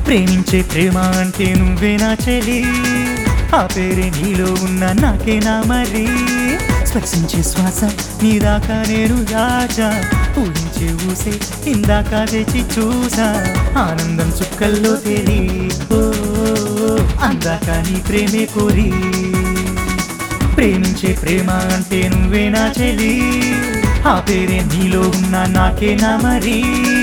ప్రేమించే ప్రేమ అంటే నువ్వే నా చెలి ఆ పేరే నీలో ఉన్న నాకేనా మరి స్పర్శించే శ్వాస నీ దాకా నేను రాజా ఊహించే ఊసే ఇందాక తెచ్చి చూసా ఆనందం చుక్కల్లో తేలి ఓ, అందాక నీ ప్రేమే కోరి ప్రేమించే ప్రేమ అంటే నువ్వే నా చెలి ఆ పేరే నీలో ఉన్న నాకేనా మరి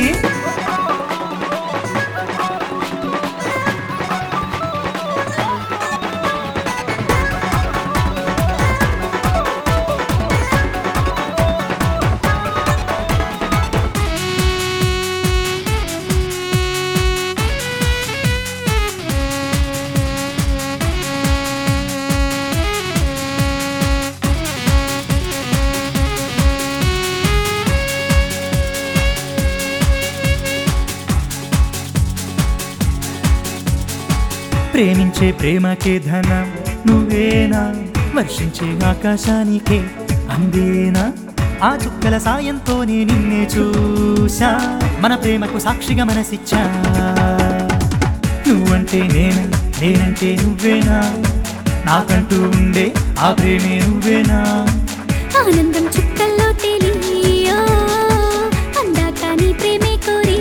ప్రేమించే ప్రేమకే ధనం నువ్వేనా వర్షించే ఆకాశానికే అందేనా ఆ చుక్కల సాయంతోనే నిన్నే చూసా మన ప్రేమకు సాక్షిగా మనసిచ్చా నువ్వంటే నేను నేనంటే నువ్వేనా నాకంటూ ఉండే ఆ ప్రేమే నువ్వేనా ఆనందం చుక్కల్లో తెలియో అందాక నీ ప్రేమే కోరి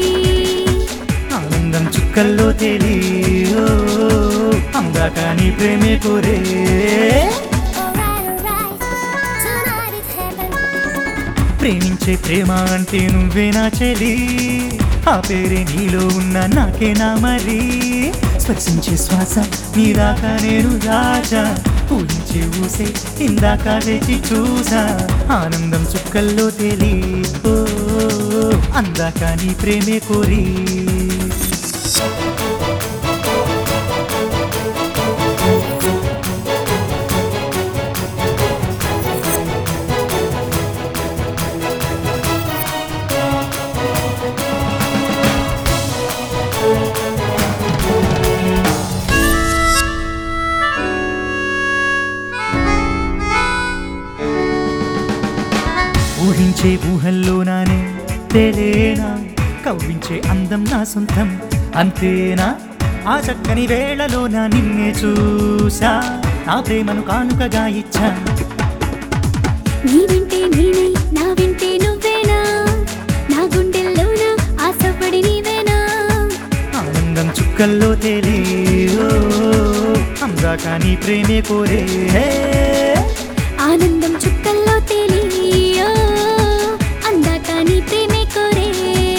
ఆనందం చుక్కల్లో తెలియో అందాక నీ ప్రేమే కోరే ప్రేమించే ప్రేమ అంటే నువ్వే నా చెలి ఆ పేరే నీలో ఉన్న నాకేనా మరి స్పర్శించే శ్వాస నీ దాకా నేను రాజా ఊహించే ఊసే ఇందాక తెచ్చి చూసా ఆనందం చుక్కల్లో తేలి ఓ, అందాక నీ ప్రేమే కోరి ఊహించే ఊహల్లో నానే తేలేనా కవ్వించే అందం నా సొంతం అంతేనా ఆ చక్కని వేళలో నా నిన్నే చూసా నా ప్రేమను కానుకగా ఇచ్చా నీ వింటే నేనై నా వింటే నువ్వేనా నా గుండెల్లోన ఆశపడి నీవేనా ఆనందం చుక్కల్లో తేలి ఓ, అందాక నీ ప్రేమే కోరే ఆనందం చుక్కల్లో తెలియో అందాక నీ ప్రేమే కోరే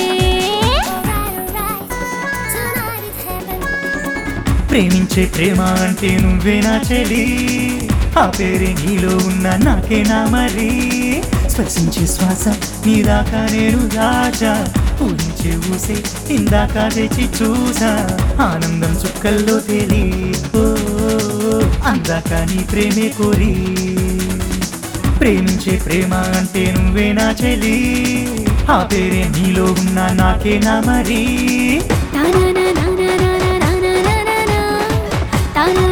ప్రేమించే ప్రేమ అంటే నువ్వే నా చెలి ఆ పేరే నీలో ఉన్న నాకేనా మరి స్పర్శించే శ్వాస నీ దాకా నేను రాజా ఊహించే ఊసే ఇందాక తెచ్చి చూసా ఆనందం చుక్కల్లో తేలి ఓ, అందాక నీ ప్రేమే కోరి ప్రేమించే ప్రేమ అంటే నువ్వే నా చెలి ఆ పేరే నీలో ఉన్న నాకేనా మరి తానా నా నా నా నా నా నా నా నా నా. తానా